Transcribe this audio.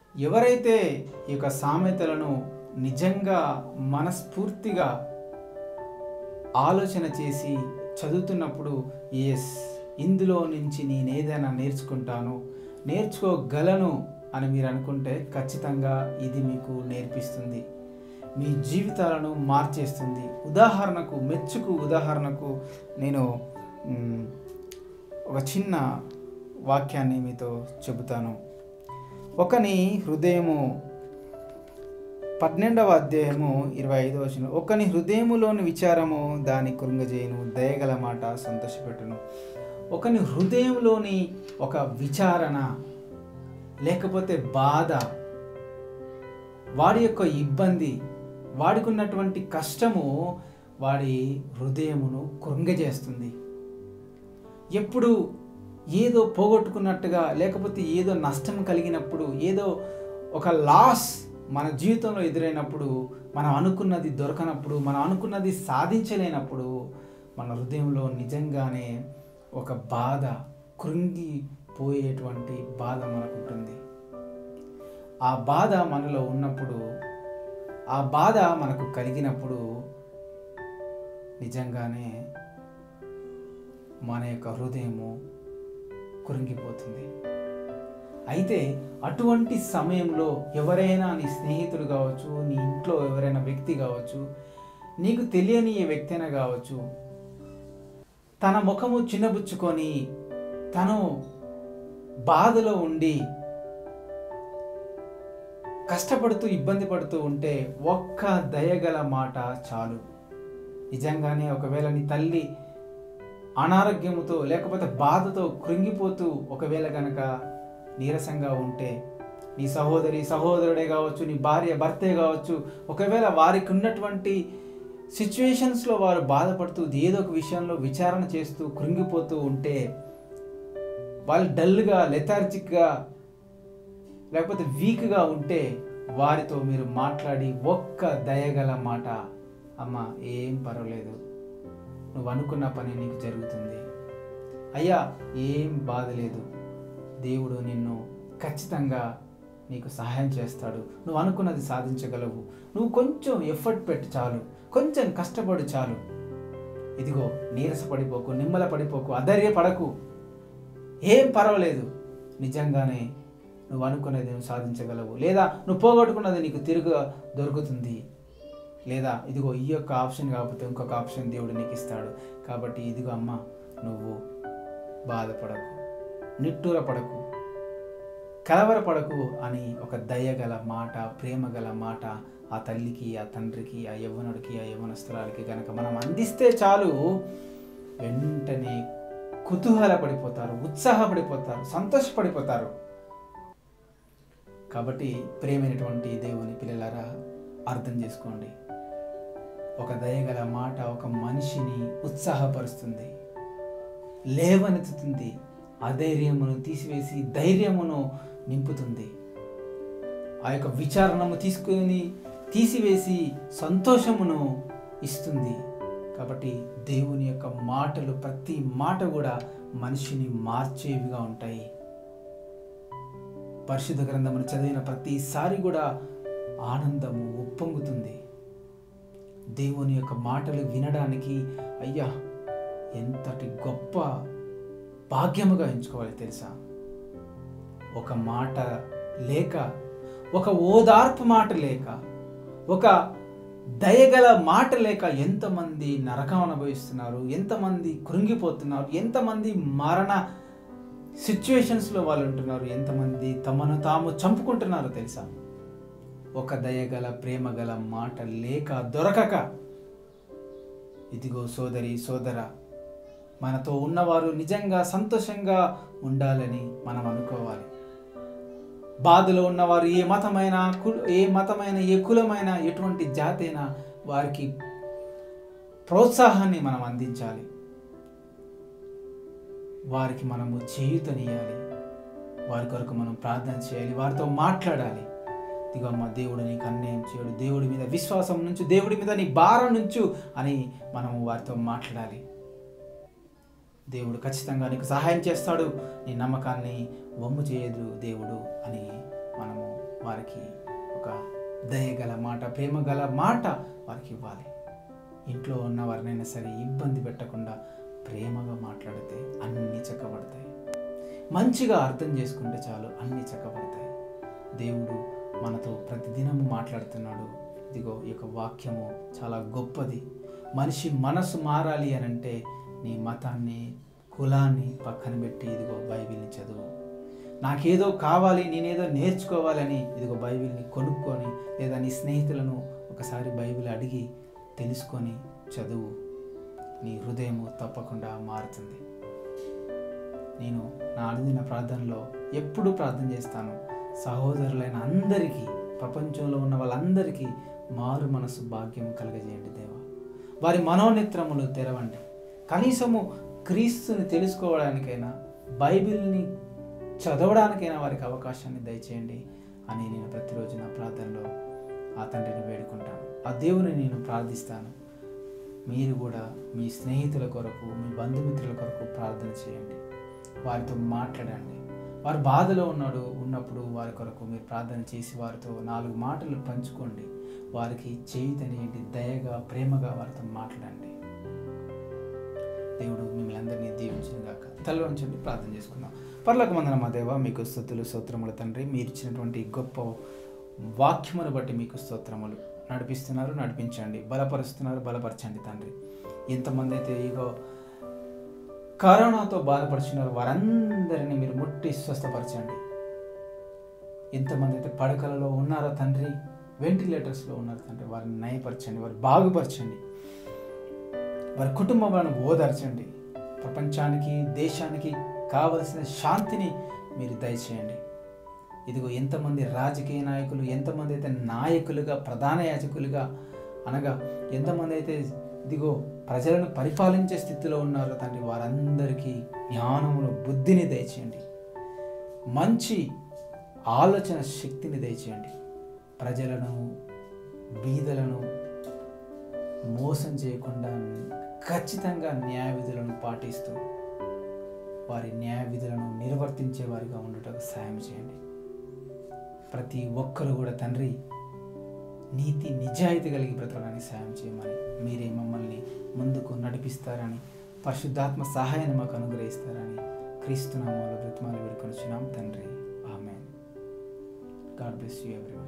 ఎవరైతే ఈ యొక్క సామెతలను నిజంగా మనస్ఫూర్తిగా ఆలోచన చేసి చదువుతున్నప్పుడు ఎస్ ఇందులో నుంచి నేను ఏదైనా నేర్చుకుంటాను నేర్చుకోగలను అని మీరు అనుకుంటే ఖచ్చితంగా ఇది మీకు నేర్పిస్తుంది మీ జీవితాలను మార్చేస్తుంది ఉదాహరణకు మెచ్చుకు ఉదాహరణకు నేను మ్, ఒక చిన్న వాక్యాన్ని మీతో చెబుతాను ఒకని హృదయము పన్నెండవ అధ్యాయము ఇరవై ఐదవ వచనం ఒకని హృదయములోని విచారము దాని కృంగజేయును దయగల మాట సంతోషపెట్టును ఒకని హృదయంలోని ఒక విచారణ లేకపోతే బాధ వాడి యొక్క ఇబ్బంది వాడికి ఉన్నటువంటి కష్టము వాడి హృదయమును కృంగజేస్తుంది ఎప్పుడు ఏదో పోగొట్టుకున్నట్టుగా లేకపోతే ఏదో నష్టం కలిగినప్పుడు ఏదో ఒక లాస్ మన జీవితంలో ఎదురైనప్పుడు మనం అనుకున్నది దొరకనప్పుడు మనం అనుకున్నది సాధించలేనప్పుడు మన హృదయంలో నిజంగానే ఒక బాధ కృంగిపోయేటువంటి బాధ మనకుంటుంది ఆ బాధ మనలో ఉన్నప్పుడు ఆ బాధ మనకు కలిగినప్పుడు నిజంగానే మన యొక్క హృదయము కృంగిపోతుంది అయితే అటువంటి సమయంలో ఎవరైనా నీ స్నేహితుడు కావచ్చు నీ ఇంట్లో ఎవరైనా వ్యక్తి కావచ్చు నీకు తెలియని ఏ వ్యక్తి అయినా కావచ్చు తన ముఖము చిన్నబుచ్చుకొని తను బాధలో ఉండి కష్టపడుతూ ఇబ్బంది పడుతూ ఉంటే ఒక్క దయగల మాట చాలు నిజంగానే ఒకవేళ నీ తల్లి అనారోగ్యముతో లేకపోతే బాధతో కృంగిపోతూ ఒకవేళ గనక నీరసంగా ఉంటే నీ సహోదరి సహోదరుడే కావచ్చు నీ భార్య భర్తే కావచ్చు ఒకవేళ వారికి ఉన్నటువంటి సిచ్యువేషన్స్లో వారు బాధపడుతూ ఏదో ఒక విషయంలో విచారణ చేస్తూ కృంగిపోతూ ఉంటే వాళ్ళు డల్గా లెథార్జిక్గా లేకపోతే వీక్గా ఉంటే వారితో మీరు మాట్లాడి ఒక్క దయగల మాట అమ్మ ఏం పర్వాలేదు నువ్వు అనుకున్న పని నీకు జరుగుతుంది అయ్యా ఏం బాధ లేదు దేవుడు నిన్ను ఖచ్చితంగా నీకు సహాయం చేస్తాడు నువ్వు అనుకున్నది సాధించగలవు నువ్వు కొంచెం ఎఫర్ట్ పెట్టు చాలు కొంచెం కష్టపడు చాలు ఇదిగో నీరసపడిపోకు నిమ్మల పడిపోకు అధైర్యపడకు ఏం పర్వాలేదు నిజంగానే నువ్వు అనుకున్నది నువ్వు సాధించగలవు లేదా నువ్వు పోగొట్టుకున్నది నీకు తిరుగు దొరుకుతుంది లేదా ఇదిగో ఈ యొక్క ఆప్షన్ కాకపోతే ఇంకొక ఆప్షన్ దేవుడు నీకు ఇస్తాడు కాబట్టి ఇదిగో అమ్మ నువ్వు బాధపడకు నిట్టూరపడకు కలవరపడకు అని ఒక దయగల మాట ప్రేమ గల మాట ఆ తల్లికి ఆ తండ్రికి ఆ యవ్వనుడికి ఆ యవ్వనస్తురాలకి కనుక మనం అందిస్తే చాలు వెంటనే కుతూహలపడిపోతారు ఉత్సాహపడిపోతారు సంతోషపడిపోతారు కాబట్టి ప్రేమైనటువంటి దేవుని పిల్లలారా అర్థం చేసుకోండి ఒక దయగల మాట ఒక మనిషిని ఉత్సాహపరుస్తుంది లేవనెత్తుతుంది అధైర్యమును తీసివేసి ధైర్యమును నింపుతుంది ఆ యొక్క విచారణము తీసుకుని తీసివేసి సంతోషమును ఇస్తుంది కాబట్టి దేవుని యొక్క మాటలు ప్రతి మాట కూడా మనిషిని మార్చేవిగా ఉంటాయి పరిశుద్ధ గ్రంథమును చదివిన ప్రతిసారి కూడా ఆనందము ఉప్పొంగుతుంది దేవుని యొక్క మాటలు వినడానికి అయ్యా ఎంతటి గొప్ప భాగ్యముగా ఎంచుకోవాలి తెలుసా ఒక మాట లేక ఒక ఓదార్పు మాట లేక ఒక దయగల మాట లేక ఎంతమంది నరకం అనుభవిస్తున్నారు ఎంతమంది కృంగిపోతున్నారు ఎంతమంది మరణ సిచ్యువేషన్స్లో వాళ్ళు ఉంటున్నారు ఎంతమంది తమను తాము చంపుకుంటున్నారో తెలుసా ఒక దయగల ప్రేమగల మాట లేక దొరకక ఇదిగో సోదరి సోదర మనతో ఉన్నవారు నిజంగా సంతోషంగా ఉండాలని మనం అనుకోవాలి బాధలో ఉన్నవారు ఏ మతమైన కు- ఏ మతమైన ఏ కులమైన ఎటువంటి జాతి అయినా వారికి ప్రోత్సాహాన్ని మనం అందించాలి వారికి మనము చేయుతనియాలి వారి కొరకు మనం ప్రార్థన చేయాలి వారితో మాట్లాడాలి ఇదిగో అమ్మ దేవుడు నీకు అన్యాయం చేయడు దేవుడి మీద విశ్వాసం నుంచు దేవుడి మీద నీ భారం నుంచు అని మనము వారితో మాట్లాడాలి దేవుడు ఖచ్చితంగా నీకు సహాయం చేస్తాడు నీ నమ్మకాన్ని వమ్ము చేయదు దేవుడు అని మనము వారికి ఒక దయగల మాట ప్రేమ గల మాట వారికి ఇవ్వాలి ఇంట్లో ఉన్న వారినైనా సరే ఇబ్బంది పెట్టకుండా ప్రేమగా మాట్లాడితే అన్నీ చక్కబడతాయి మంచిగా అర్థం చేసుకుంటే చాలు అన్నీ చక్కబడతాయి దేవుడు మనతో ప్రతిదినము మాట్లాడుతున్నాడు ఇదిగో ఈ యొక్క వాక్యము చాలా గొప్పది మనిషి మనసు మారాలి అని అంటే నీ మతాన్ని కులాన్ని పక్కన పెట్టి ఇదిగో బైబిల్ని చదువు నాకేదో కావాలి నేనేదో నేర్చుకోవాలని ఇదిగో బైబిల్ని కొనుక్కొని లేదా నీ స్నేహితులను ఒకసారి బైబిల్ అడిగి తెలుసుకొని చదువు నీ హృదయము తప్పకుండా మారుతుంది నేను నా అనుదిన ప్రార్థనలో ఎప్పుడు ప్రార్థన చేస్తాను సహోదరులైన అందరికీ ప్రపంచంలో ఉన్న వాళ్ళందరికీ మారు మనసు భాగ్యం కలగజేయండి దేవా వారి మనోనేత్రములు తెరవండి కనీసము క్రీస్తుని తెలుసుకోవడానికైనా బైబిల్ని చదవడానికైనా వారికి అవకాశాన్ని దయచేయండి అని నేను ప్రతిరోజు నా ప్రార్థనలో ఆ తండ్రిని వేడుకుంటాను ఆ దేవుని నేను ప్రార్థిస్తాను మీరు కూడా మీ స్నేహితుల కొరకు మీ బంధుమిత్రుల కొరకు ప్రార్థన చేయండి వారితో మాట్లాడండి వారు బాధలో ఉన్నాడు ఉన్నప్పుడు వారి కొరకు మీరు ప్రార్థన చేసి వారితో నాలుగు మాటలు పంచుకోండి వారికి చేయుతనేయండి దయగా ప్రేమగా వారితో మాట్లాడండి దేవుడు మిమ్మల్ని అందరినీ దీవించిన గాక తల ఉంచండి ప్రార్థన చేసుకుందాం పర్లకు మందన మా దేవ మీకు స్తుతులు స్తోత్రములు తండ్రి మీరు ఇచ్చినటువంటి గొప్ప వాక్యమును బట్టి మీకు స్తోత్రములు నడిపిస్తున్నారు నడిపించండి బలపరుస్తున్నారు బలపరచండి తండ్రి ఎంతమంది అయితే ఇగో కరోనాతో బాధపడుచున్నారు వారందరినీ మీరు ముట్టి స్వస్థపరచండి ఎంతమంది అయితే పడకలలో ఉన్నారో తండ్రి వెంటిలేటర్స్లో ఉన్నారు తండ్రి వారిని నయపరచండి వారు బాగుపరచండి వారి కుటుంబాలను ఓదార్చండి ప్రపంచానికి దేశానికి కావలసిన శాంతిని మీరు దయచేయండి ఇదిగో ఎంతమంది రాజకీయ నాయకులు ఎంతమంది అయితే నాయకులుగా ప్రధాన యాజకులుగా అనగా ఎంతమంది అయితే ఇదిగో ప్రజలను పరిపాలించే స్థితిలో ఉన్నారో తండ్రి వారందరికీ జ్ఞానమును బుద్ధిని దయచేయండి మంచి ఆలోచన శక్తిని దయచేయండి ప్రజలను బీదలను మోసం చేయకుండా ఖచ్చితంగా న్యాయ విధులను పాటిస్తూ వారి న్యాయ విధులను నిర్వర్తించే వారిగా ఉండటకు సాయం చేయండి ప్రతి ఒక్కరు కూడా తండ్రి నీతి నిజాయితీ కలిగి బ్రతకడానికి సాయం చేయమని మీరే మమ్మల్ని ముందుకు నడిపిస్తారని పరిశుద్ధాత్మ సహాయాన్ని మాకు అనుగ్రహిస్తారని క్రీస్తునామాలో బ్రతిమాలు వేడుకొని తండ్రి ఆమె గాడ్ బ్లెస్ యూ ఎవ్రీ